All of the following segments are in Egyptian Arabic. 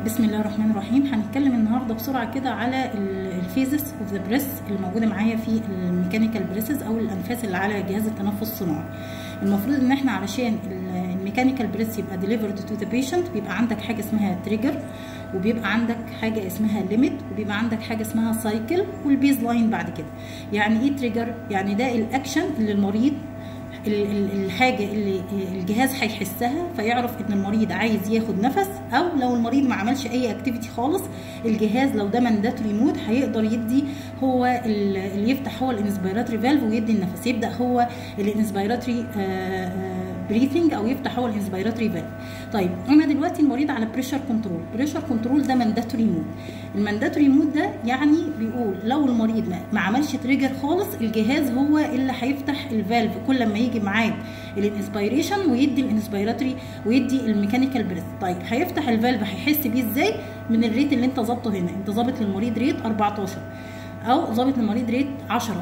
بسم الله الرحمن الرحيم هنتكلم النهارده بسرعه كده على الفيزس اوف ذا بريس اللي موجوده معايا في الميكانيكال بريسز او الانفاس اللي على جهاز التنفس الصناعي المفروض ان احنا علشان الميكانيكال بريس يبقى ديليفرد تو ذا بيشنت بيبقى عندك حاجه اسمها تريجر وبيبقى عندك حاجه اسمها ليميت وبيبقى عندك حاجه اسمها سايكل والبيز لاين بعد كده يعني ايه تريجر يعني ده الاكشن اللي المريض الحاجه اللي الجهاز هيحسها فيعرف ان المريض عايز ياخد نفس او لو المريض ما عملش اي اكتيفيتي خالص الجهاز لو ده مانداتوري مود هيقدر يدي هو اللي يفتح هو الانسبيراتوري فالف ويدي النفس يبدا هو الانسبيراتوري بريثنج او يفتح هو الانسبيراتوري فالف طيب انا دلوقتي المريض على بريشر كنترول بريشر كنترول ده مانداتوري مود المانداتوري مود ده يعني بيقول لو المريض ما عملش تريجر خالص الجهاز هو اللي هيفتح الفالف كل ما يجي ميعاد الانسبيريشن ويدي الانسبيراتوري ويدي الميكانيكال بريث طيب هيفتح الفالف هيحس بيه ازاي من الريت اللي انت ظابطه هنا انت ظابط للمريض ريت 14 او ظابط للمريض ريت 10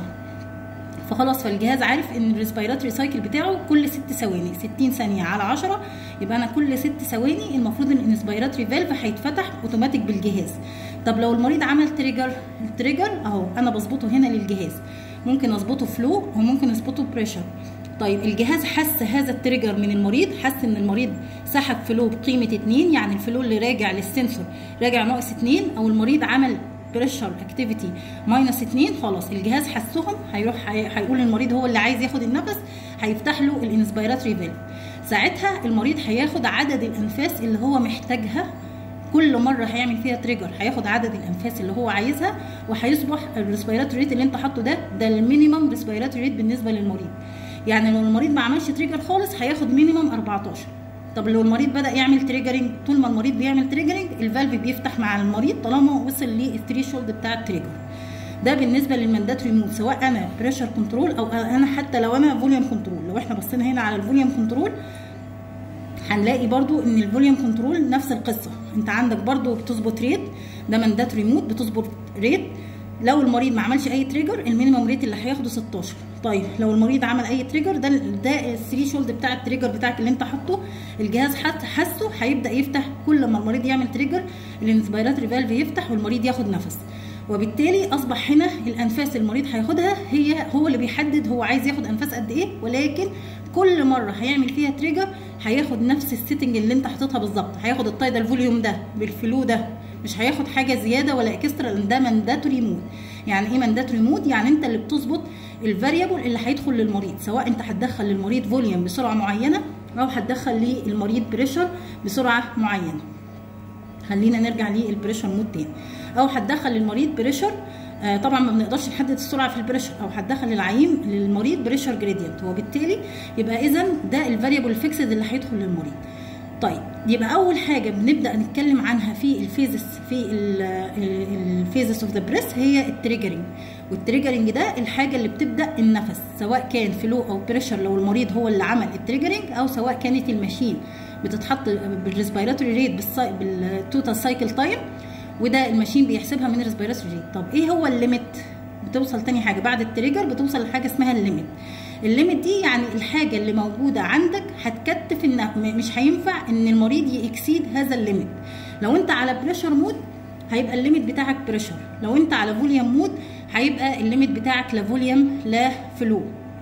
فخلاص فالجهاز عارف ان الريسبيراتوري سايكل بتاعه كل 6 ثواني 60 ثانيه على 10 يبقى انا كل 6 ثواني المفروض ان الانسبيراتوري فالف هيتفتح اوتوماتيك بالجهاز طب لو المريض عمل تريجر التريجر اهو انا بظبطه هنا للجهاز ممكن اظبطه فلو وممكن اظبطه بريشر طيب الجهاز حس هذا التريجر من المريض حس ان المريض سحب فلو بقيمه 2 يعني الفلو اللي راجع للسنسور راجع ناقص 2 او المريض عمل بريشر اكتيفيتي ماينس 2 خلاص الجهاز حسهم هيروح هيقول للمريض هو اللي عايز ياخد النفس هيفتح له الانسبيراتوري فالف ساعتها المريض هياخد عدد الانفاس اللي هو محتاجها كل مره هيعمل فيها تريجر هياخد عدد الانفاس اللي هو عايزها وهيصبح الريسبيراتوري ريت اللي انت حاطه ده ده المينيمم ريسبيراتوري ريت بالنسبه للمريض يعني لو المريض ما عملش تريجر خالص هياخد مينيمم 14 طب لو المريض بدا يعمل تريجرنج طول ما المريض بيعمل تريجرنج الفالف بيفتح مع المريض طالما وصل للثريشولد بتاع التريجر ده بالنسبه للمانداتوري مود سواء انا بريشر كنترول او انا حتى لو انا فوليوم كنترول لو احنا بصينا هنا على الفوليوم كنترول هنلاقي برضو ان الفوليوم كنترول نفس القصه انت عندك برضو بتظبط ريت ده مانداتوري مود بتظبط ريت لو المريض ما عملش اي تريجر المينيمم ريت اللي هياخده 16 طيب لو المريض عمل اي تريجر ده ده الثري شولد بتاع التريجر بتاعك اللي انت حاطه الجهاز حاسه هيبدا يفتح كل ما المريض يعمل تريجر الانسبيراتوري فالف يفتح والمريض ياخد نفس وبالتالي اصبح هنا الانفاس المريض هياخدها هي هو اللي بيحدد هو عايز ياخد انفاس قد ايه ولكن كل مره هيعمل فيها تريجر هياخد نفس السيتنج اللي انت حاططها بالظبط هياخد التايدال فوليوم ده بالفلو ده مش هياخد حاجه زياده ولا اكسترا لان ده مانداتوري مود يعني ايه مانداتوري مود يعني انت اللي بتظبط الفاريبل اللي هيدخل للمريض سواء انت هتدخل للمريض فوليوم بسرعه معينه او هتدخل للمريض بريشر بسرعه معينه خلينا نرجع للبريشر مود تاني او هتدخل للمريض بريشر آه طبعا ما بنقدرش نحدد السرعه في البريشر او هتدخل للعيم للمريض بريشر جريدينت وبالتالي يبقى اذا ده الفاريبل الفيكسد اللي هيدخل للمريض طيب يبقى اول حاجه بنبدا نتكلم عنها في الفيزس في الفيزس اوف ذا بريس هي التريجرنج والتريجرنج ده الحاجه اللي بتبدا النفس سواء كان فلو او بريشر لو المريض هو اللي عمل التريجرنج او سواء كانت الماشين بتتحط بالريسبيراتوري ريت بالتوتال سايكل تايم وده الماشين بيحسبها من الريسبيراتوري ريت طب ايه هو الليميت بتوصل تاني حاجه بعد التريجر بتوصل لحاجه اسمها الليميت الليميت دي يعني الحاجه اللي موجوده عندك هتكتف ان مش هينفع ان المريض يكسيد هذا الليميت لو انت على بريشر مود هيبقى الليميت بتاعك بريشر لو انت على فوليوم مود هيبقى الليميت بتاعك لا فوليوم لا فلو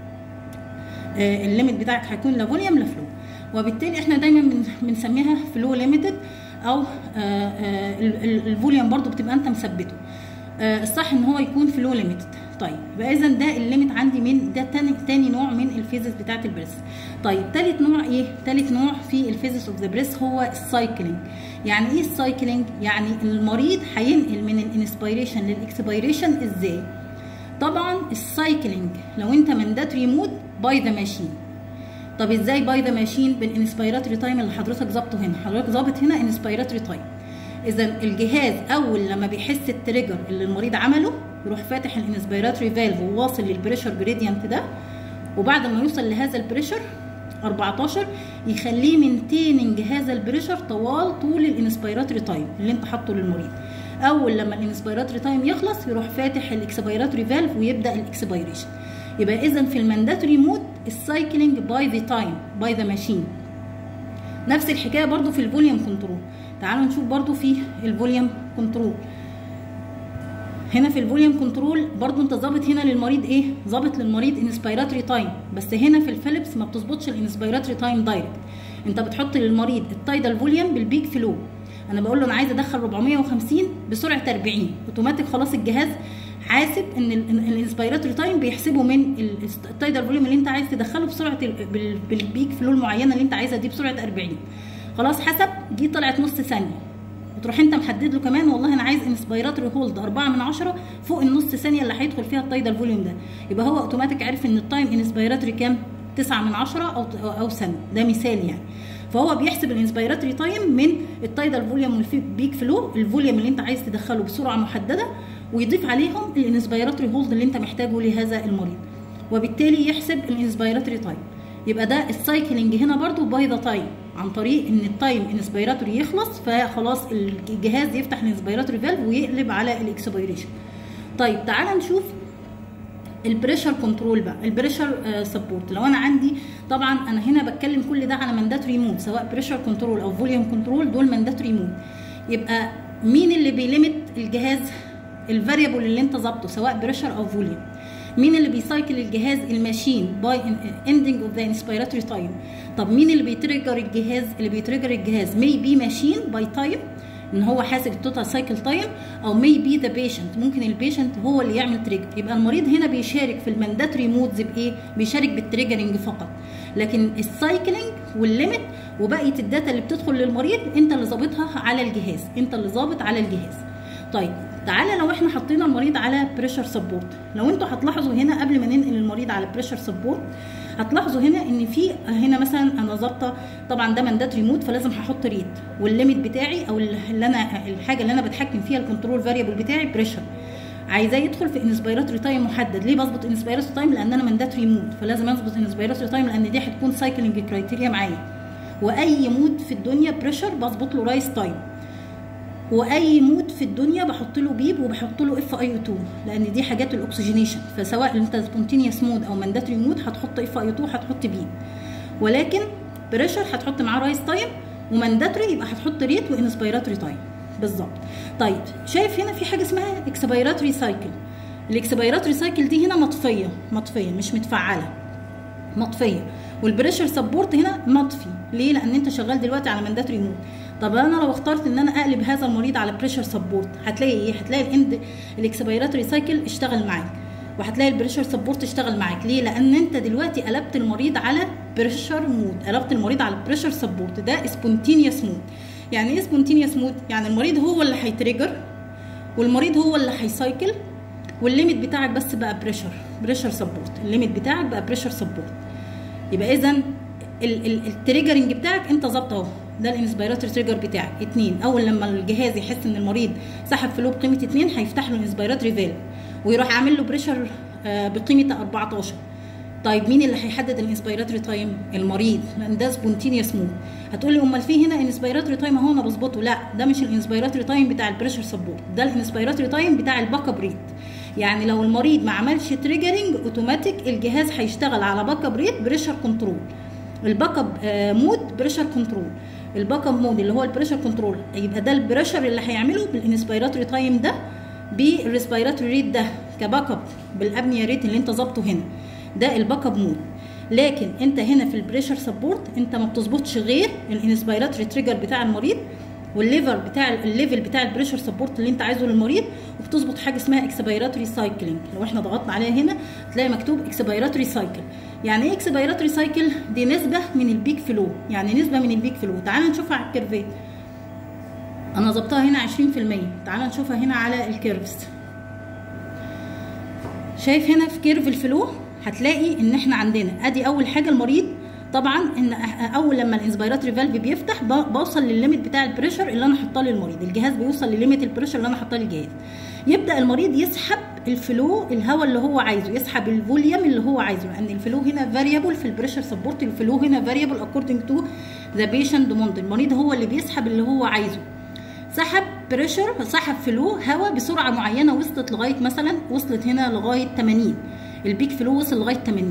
آه الليميت بتاعك هيكون لا فوليوم لا فلو وبالتالي احنا دايما بنسميها فلو ليميتد او آه آه الفوليوم برضو بتبقى انت مثبته الصح ان هو يكون فلو ليميتد طيب يبقى اذا ده الليميت عندي من ده تاني تاني نوع من الفيزز بتاعه البريس طيب تالت نوع ايه تالت نوع في الفيزز اوف ذا بريس هو السايكلينج يعني ايه السايكلينج يعني المريض هينقل من الانسبيريشن للاكسبيريشن ازاي طبعا السايكلينج لو انت مانداتوري مود باي ذا ماشين طب ازاي باي ذا ماشين بالانسبيراتوري تايم اللي حضرتك ظابطه هنا حضرتك ظابط هنا انسبيراتوري تايم اذا الجهاز اول لما بيحس التريجر اللي المريض عمله يروح فاتح الانسبيراتوري فالف وواصل للبريشر جريدينت ده وبعد ما يوصل لهذا البريشر 14 يخليه مينتيننج هذا البريشر طوال طول الانسبيراتوري تايم اللي انت حاطه للمريض اول لما الانسبيراتوري تايم يخلص يروح فاتح الاكسبيراتوري فالف ويبدا الاكسبيريشن يبقى اذا في المانداتوري مود السايكلينج باي ذا تايم باي ذا ماشين نفس الحكايه برضو في الفوليوم كنترول تعالوا نشوف برضو في الفوليوم كنترول هنا في الفوليوم كنترول برضو انت ظابط هنا للمريض ايه ظابط للمريض انسبيراتوري تايم بس هنا في الفيليبس ما بتظبطش الانسبيراتوري تايم دايركت انت بتحط للمريض التايدال فوليوم بالبيك فلو انا بقول له انا عايز ادخل 450 بسرعه 40 اوتوماتيك خلاص الجهاز حاسب ان الانسبيراتوري تايم بيحسبه من التايدال فوليوم اللي انت عايز تدخله بسرعه بالبيك فلو المعينه اللي انت عايزها دي بسرعه 40 خلاص حسب دي طلعت نص ثانيه وتروح انت محدد له كمان والله انا عايز انسبيراتوري هولد 4 من 10 فوق النص ثانيه اللي هيدخل فيها التايدال فوليوم ده يبقى هو اوتوماتيك عرف ان التايم انسبيراتوري كام 9 من 10 او او ثانيه ده مثال يعني فهو بيحسب الانسبيراتوري تايم من التايدال فوليوم والبيك فلو الفوليوم اللي انت عايز تدخله بسرعه محدده ويضيف عليهم الانسبيراتوري هولد اللي انت محتاجه لهذا المريض وبالتالي يحسب الانسبيراتوري تايم يبقى ده السايكلينج هنا برضو باي ذا تايم عن طريق ان التايم انسبيراتوري يخلص فخلاص الجهاز يفتح الانسبيراتوري فالف ويقلب على الاكسبيريشن طيب تعال نشوف البريشر كنترول بقى البريشر سبورت لو انا عندي طبعا انا هنا بتكلم كل ده على مانداتوري مود سواء بريشر كنترول او فوليوم كنترول دول مانداتوري مود يبقى مين اللي بيليمت الجهاز الفاريبل اللي انت ظابطه سواء بريشر او فوليوم مين اللي بيسايكل الجهاز الماشين باي اندنج اوف ذا انسبيراتوري تايم طب مين اللي بيتريجر الجهاز اللي بيتريجر الجهاز مي بي ماشين باي تايم ان هو حاسب التوتال سايكل تايم او مي بي ذا بيشنت ممكن البيشنت هو اللي يعمل تريجر يبقى المريض هنا بيشارك في المانداتوري مودز بايه بيشارك بالتريجرنج فقط لكن السايكلينج والليميت وبقيه الداتا اللي بتدخل للمريض انت اللي ظابطها على الجهاز انت اللي ظابط على الجهاز طيب تعالى لو احنا حطينا المريض على بريشر سبورت لو انتوا هتلاحظوا هنا قبل ما ننقل المريض على بريشر سبورت هتلاحظوا هنا ان في هنا مثلا انا ظابطه طبعا ده مانداتري مود فلازم هحط ريت والليميت بتاعي او اللي انا الحاجه اللي انا بتحكم فيها الكنترول فاريبل بتاعي بريشر عايزاه يدخل في انسبيراتوري تايم محدد ليه بظبط انسبيراتوري تايم لان انا مانداتري مود فلازم اظبط انسبيراتوري تايم لان دي هتكون سايكلينج كرايتيريا معايا واي مود في الدنيا بريشر بظبط له رايس تايم واي مود في الدنيا بحط له بيب وبحط له اف اي 2 لان دي حاجات الاكسجينيشن فسواء انت سبونتينيوس مود او مانداتري مود هتحط اف اي 2 هتحط بيب ولكن بريشر هتحط معاه رايس تايم ومانداتري يبقى هتحط ريت وانسبيراتوري تايم بالظبط طيب شايف هنا في حاجه اسمها اكسبيراتوري سايكل الاكسبيراتوري سايكل دي هنا مطفيه مطفيه مش متفعله مطفيه والبريشر سبورت هنا مطفي ليه لان انت شغال دلوقتي على مانداتوري مود طب انا لو اخترت ان انا اقلب هذا المريض على بريشر سبورت هتلاقي ايه هتلاقي الاند الاكسبيراتوري سايكل اشتغل معاك وهتلاقي البريشر سبورت اشتغل معاك ليه لان انت دلوقتي قلبت المريض على بريشر مود قلبت المريض على بريشر سبورت ده سبونتينيوس مود يعني ايه سبونتينيوس مود يعني المريض هو اللي هيتريجر والمريض هو اللي هيسايكل والليميت بتاعك بس بقى بريشر بريشر سبورت الليميت بتاعك بقى بريشر سبورت يبقى اذا التريجرنج بتاعك انت ظابطه اهو ده الانسبيراتوري تريجر بتاعك اتنين اول لما الجهاز يحس ان المريض سحب فلو بقيمه اتنين هيفتح له الانسبيراتوري فالف ويروح عامل له بريشر بقيمه 14 طيب مين اللي هيحدد الانسبيراتوري تايم المريض لان ده سبونتينيوس مود هتقول لي امال في هنا انسبيراتوري تايم اهو انا بظبطه لا ده مش الانسبيراتوري تايم بتاع البريشر سبورت ده الانسبيراتوري تايم بتاع الباك اب ريت يعني لو المريض ما عملش تريجرنج اوتوماتيك الجهاز هيشتغل على باك اب ريت بريشر كنترول الباك اب مود بريشر كنترول الباك اب مود اللي هو البريشر كنترول يبقى ده البريشر اللي هيعمله بالانسبيراتوري تايم ده بالريسبيراتوري ريت ده كباك اب بالابنيا ريت اللي انت ظابطه هنا ده الباك اب مود لكن انت هنا في البريشر سبورت انت ما بتظبطش غير الانسبيراتوري تريجر بتاع المريض والليفر بتاع الليفل بتاع البريشر سبورت اللي انت عايزه للمريض وبتظبط حاجه اسمها اكسبيراتوري سايكلينج لو احنا ضغطنا عليها هنا تلاقي مكتوب اكسبيراتوري سايكل يعني ايه اكسبيراتوري سايكل دي نسبه من البيك فلو يعني نسبه من البيك فلو تعال نشوفها على الكيرفات انا ظبطها هنا 20% تعال نشوفها هنا على الكيرفز شايف هنا في كيرف الفلو هتلاقي ان احنا عندنا ادي اول حاجه المريض طبعا ان اول لما الانسبيراتوري فالف بيفتح بوصل للليميت بتاع البريشر اللي انا حاطاه للمريض الجهاز بيوصل لليميت البريشر اللي انا حاطاه للجهاز يبدا المريض يسحب الفلو الهواء اللي هو عايزه يسحب الفوليوم اللي هو عايزه لان الفلو هنا فاريبل في البريشر سبورت الفلو هنا فاريبل اكوردنج تو ذا بيشنت دوموند المريض هو اللي بيسحب اللي هو عايزه سحب بريشر سحب فلو هواء بسرعه معينه وصلت لغايه مثلا وصلت هنا لغايه 80 البيك فلو وصل لغايه 80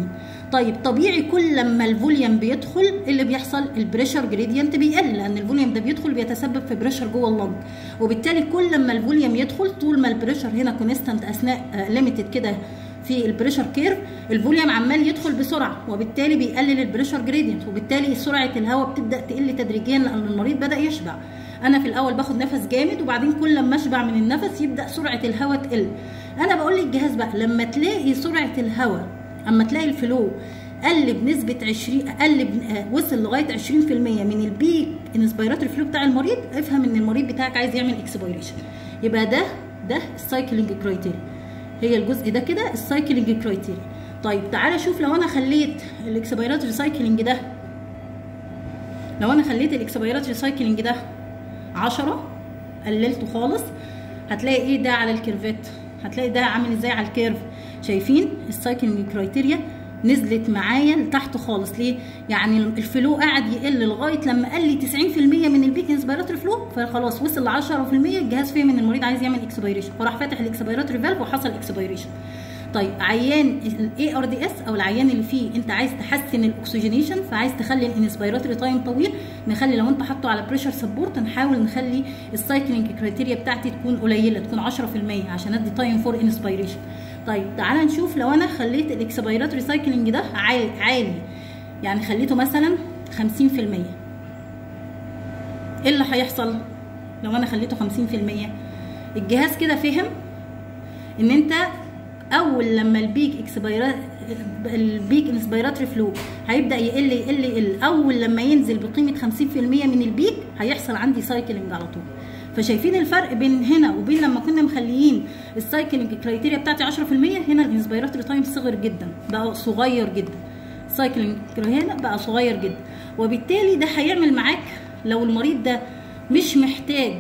طيب طبيعي كل لما الفوليوم بيدخل اللي بيحصل البريشر جريدينت بيقل لان الفوليوم ده بيدخل بيتسبب في بريشر جوه اللنج وبالتالي كل لما الفوليوم يدخل طول ما البريشر هنا كونستانت اثناء ليميتد كده في البريشر كيرف الفوليوم عمال يدخل بسرعه وبالتالي بيقلل البريشر جريدينت وبالتالي سرعه الهواء بتبدا تقل تدريجيا لان المريض بدا يشبع انا في الاول باخد نفس جامد وبعدين كل لما اشبع من النفس يبدا سرعه الهواء تقل انا بقول للجهاز بقى لما تلاقي سرعه الهواء اما تلاقي الفلو قل بنسبه 20 قل وصل لغايه 20% من البيك انسبيراتوري فلو بتاع المريض افهم ان المريض بتاعك عايز يعمل اكسبيريشن يبقى ده ده السايكلينج كرايتيريا هي الجزء ده كده السايكلينج كرايتيريا طيب تعالى شوف لو انا خليت الاكسبيراتوري سايكلينج ده لو انا خليت الاكسبيراتوري سايكلينج ده 10 قللته خالص هتلاقي ايه ده على الكيرفات هتلاقي ده عامل ازاي على الكيرف شايفين السايكلينج كرايتيريا نزلت معايا لتحت خالص ليه يعني الفلو قاعد يقل لغايه لما قال لي 90% من البيك انسبيراتوري فلو فخلاص وصل ل 10% الجهاز فهم ان المريض عايز يعمل اكسبيريشن فراح فاتح الاكسبيراتوري فالف وحصل اكسبيريشن طيب عيان الاي ار دي اس او العيان اللي فيه انت عايز تحسن الاكسجينيشن فعايز تخلي الانسبيراتوري تايم طويل نخلي لو انت حاطه على بريشر سبورت نحاول نخلي السايكلينج كرايتيريا بتاعتي تكون قليله تكون 10% عشان ادي تايم فور انسبيريشن طيب تعالى نشوف لو انا خليت الاكسبيراتوري سايكلينج ده عالي عالي يعني خليته مثلا 50% ايه اللي هيحصل لو انا خليته 50% الجهاز كده فهم ان انت اول لما البيك اكسبيرات البيك انسبيراتوري فلو هيبدا يقل يقل يقل اول لما ينزل بقيمه 50% من البيك هيحصل عندي سايكلينج على طول فشايفين الفرق بين هنا وبين لما كنا مخليين السايكلينج كرايتيريا بتاعتي 10% هنا الانسبيراتوري تايم صغر جدا بقى صغير جدا السايكلينج هنا بقى صغير جدا وبالتالي ده هيعمل معاك لو المريض ده مش محتاج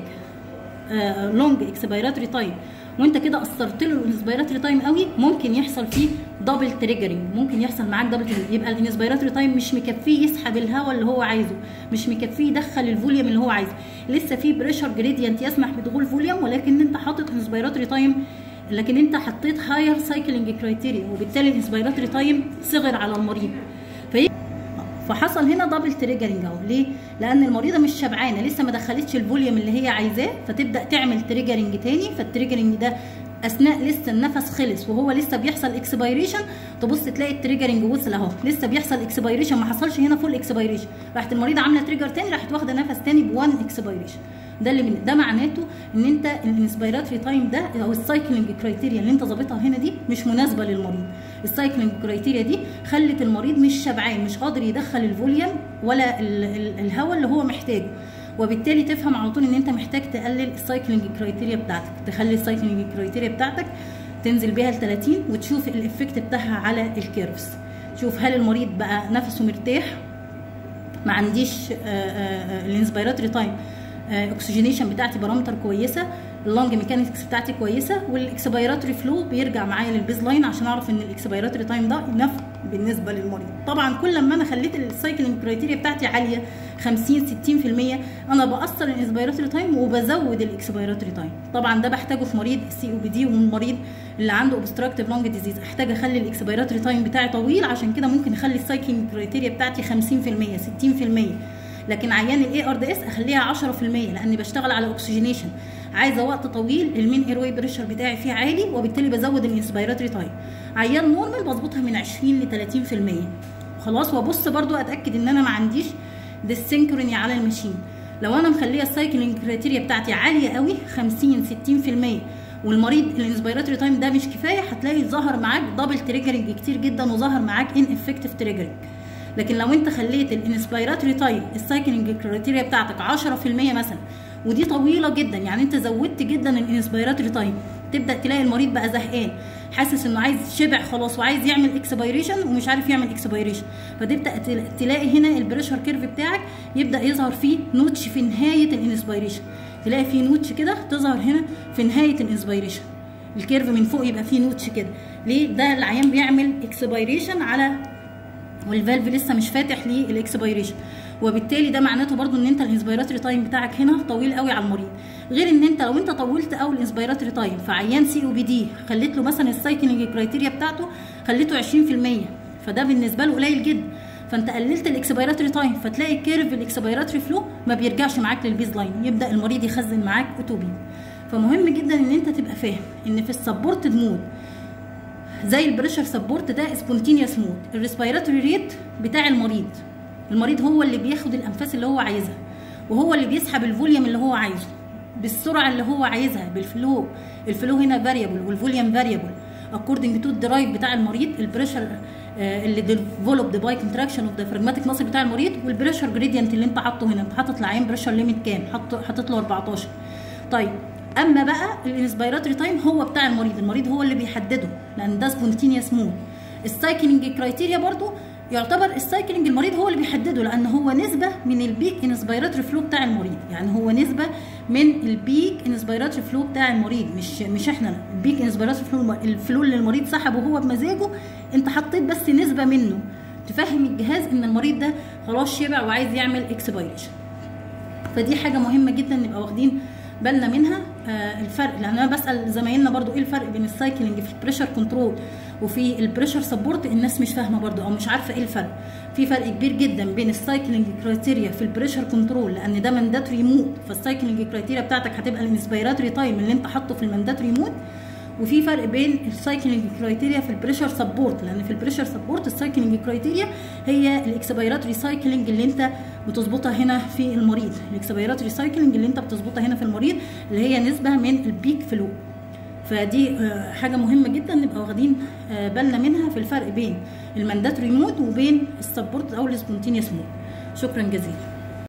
لونج اكسبيراتوري تايم وانت كده قصرت له الانسبيراتوري تايم قوي ممكن يحصل فيه دبل تريجرنج ممكن يحصل معاك دبل تريجرنج يبقى الانسبيراتوري تايم مش مكفيه يسحب الهواء اللي هو عايزه مش مكفيه يدخل الفوليوم اللي هو عايزه لسه في بريشر جريدينت يسمح بدخول فوليوم ولكن انت حاطط انسبيراتوري تايم لكن انت حطيت هاير سايكلينج كرايتيريا وبالتالي الانسبيراتوري تايم صغر على المريض في فحصل هنا دبل تريجرنج اهو ليه؟ لان المريضه مش شبعانه لسه ما دخلتش الفوليوم اللي هي عايزاه فتبدا تعمل تريجرنج تاني فالتريجرنج ده اثناء لسه النفس خلص وهو لسه بيحصل اكسبيريشن تبص تلاقي التريجرنج وصل اهو لسه بيحصل اكسبيريشن ما حصلش هنا فول اكسبيريشن راحت المريضه عامله تريجر تاني راحت واخده نفس تاني بوان اكسبيريشن ده اللي من ده معناته ان انت الانسبيراتوري تايم ده او السايكلينج كرايتيريا اللي انت ظابطها هنا دي مش مناسبه للمريض السايكلينج كرايتيريا دي خلت المريض مش شبعان مش قادر يدخل الفوليوم ولا الهواء اللي هو محتاجه وبالتالي تفهم على طول ان انت محتاج تقلل السايكلينج كرايتيريا بتاعتك تخلي السايكلينج كرايتيريا بتاعتك تنزل بيها ل 30 وتشوف الافكت بتاعها على الكيرفز شوف هل المريض بقى نفسه مرتاح ما عنديش الانسبيراتوري تايم اكسجينيشن بتاعتي بارامتر كويسه اللونج ميكانكس بتاعتي كويسه والاكسبيراتوري فلو بيرجع معايا للبيز لاين عشان اعرف ان الاكسبيراتوري تايم ده نف بالنسبه للمريض طبعا كل ما انا خليت السايكلينج كرايتيريا بتاعتي عاليه 50 60% انا بقصر الانسبيراتوري تايم وبزود الاكسبيراتوري تايم طبعا ده بحتاجه في مريض سي او بي دي والمريض اللي عنده اوبستراكتيف لونج ديزيز احتاج اخلي الاكسبيراتوري تايم بتاعي طويل عشان كده ممكن اخلي السايكلينج كرايتيريا بتاعتي 50% 60% لكن عيان الاي ار دي اس اخليها 10% لاني بشتغل على اوكسجينيشن عايزه وقت طويل المين اير واي بريشر بتاعي فيه عالي وبالتالي بزود الانسبيراتوري تايم عيان نورمال بظبطها من 20 ل 30% خلاص وابص برضو اتاكد ان انا ما عنديش ديسينكروني على الماشين لو انا مخليه السايكلينج كريتيريا بتاعتي عاليه قوي 50 60% والمريض الانسبيراتوري تايم ده مش كفايه هتلاقي ظهر معاك دبل تريجرنج كتير جدا وظهر معاك ان افكتيف تريجرنج لكن لو انت خليت الانسبيراتوري تايم السايكلينج كريتيريا بتاعتك 10% مثلا ودي طويله جدا يعني انت زودت جدا الانسبيراتوري تايم تبدا تلاقي المريض بقى زهقان حاسس انه عايز شبع خلاص وعايز يعمل اكسبيريشن ومش عارف يعمل اكسبيريشن فتبدا تلاقي هنا البريشر كيرف بتاعك يبدا يظهر فيه نوتش في نهايه الانسبيريشن تلاقي فيه نوتش كده تظهر هنا في نهايه الانسبيريشن الكيرف من فوق يبقى فيه نوتش كده ليه ده العيان بيعمل اكسبيريشن على والفالف لسه مش فاتح للاكسبيريشن وبالتالي ده معناته برضو ان انت الانسبيراتوري تايم بتاعك هنا طويل قوي على المريض غير ان انت لو انت طولت قوي الانسبيراتوري تايم في عيان سي او بي دي خليت له مثلا السايكلينج كرايتيريا بتاعته خليته 20% فده بالنسبه له قليل جدا فانت قللت الاكسبيراتوري تايم فتلاقي كيرف الاكسبيراتوري فلو ما بيرجعش معاك للبيز لاين يبدا المريض يخزن معاك اوتوبي فمهم جدا ان انت تبقى فاهم ان في السبورتد مود زي البريشر سبورت ده سبونتينيوس مود الريسبيراتوري ريت بتاع المريض المريض هو اللي بياخد الانفاس اللي هو عايزها وهو اللي بيسحب الفوليوم اللي هو عايزه بالسرعه اللي هو عايزها بالفلو الفلو هنا فاريبل والفوليوم فاريبل according to الدرايف بتاع المريض البريشر اللي ديفلوبد باي كونتراكشن اوف ذا فراجماتيك ماسل بتاع المريض والبريشر جريدينت اللي انت حاطه هنا انت حاطط العين بريشر ليميت كام حاطط حاطط له 14 طيب اما بقى الانسبيراتوري تايم هو بتاع المريض المريض هو اللي بيحدده لان ده سبونتينيوس مود السايكلينج كرايتيريا برضو يعتبر السايكلينج المريض هو اللي بيحدده لان هو نسبه من البيك انسبيراتوري فلو بتاع المريض يعني هو نسبه من البيك انسبيراتوري فلو بتاع المريض مش مش احنا البيك انسبيراتوري فلو الفلو اللي المريض سحبه هو بمزاجه انت حطيت بس نسبه منه تفهم الجهاز ان المريض ده خلاص شبع وعايز يعمل اكسبيريشن فدي حاجه مهمه جدا نبقى واخدين بالنا منها آه الفرق لان انا بسال زمايلنا برضو ايه الفرق بين السايكلينج في البريشر كنترول وفي البريشر سبورت الناس مش فاهمه برضو او مش عارفه ايه الفرق في فرق كبير جدا بين السايكلينج كرايتيريا في البريشر كنترول لان ده مانداتوري مود فالسايكلينج كرايتيريا بتاعتك هتبقى الانسبيراتوري تايم اللي انت حاطه في المانداتوري مود وفي فرق بين السايكلينج كرايتيريا في البريشر سبورت لان في البريشر سبورت السايكلينج كرايتيريا هي الاكسبيراتوري سايكلينج اللي انت بتظبطها هنا في المريض الاكسبيراتوري سايكلينج اللي انت بتظبطها هنا في المريض اللي هي نسبه من البيك فلو فدي حاجه مهمه جدا نبقى واخدين بالنا منها في الفرق بين المانداتوري مود وبين السبورت او السبونتينيوس مود شكرا جزيلا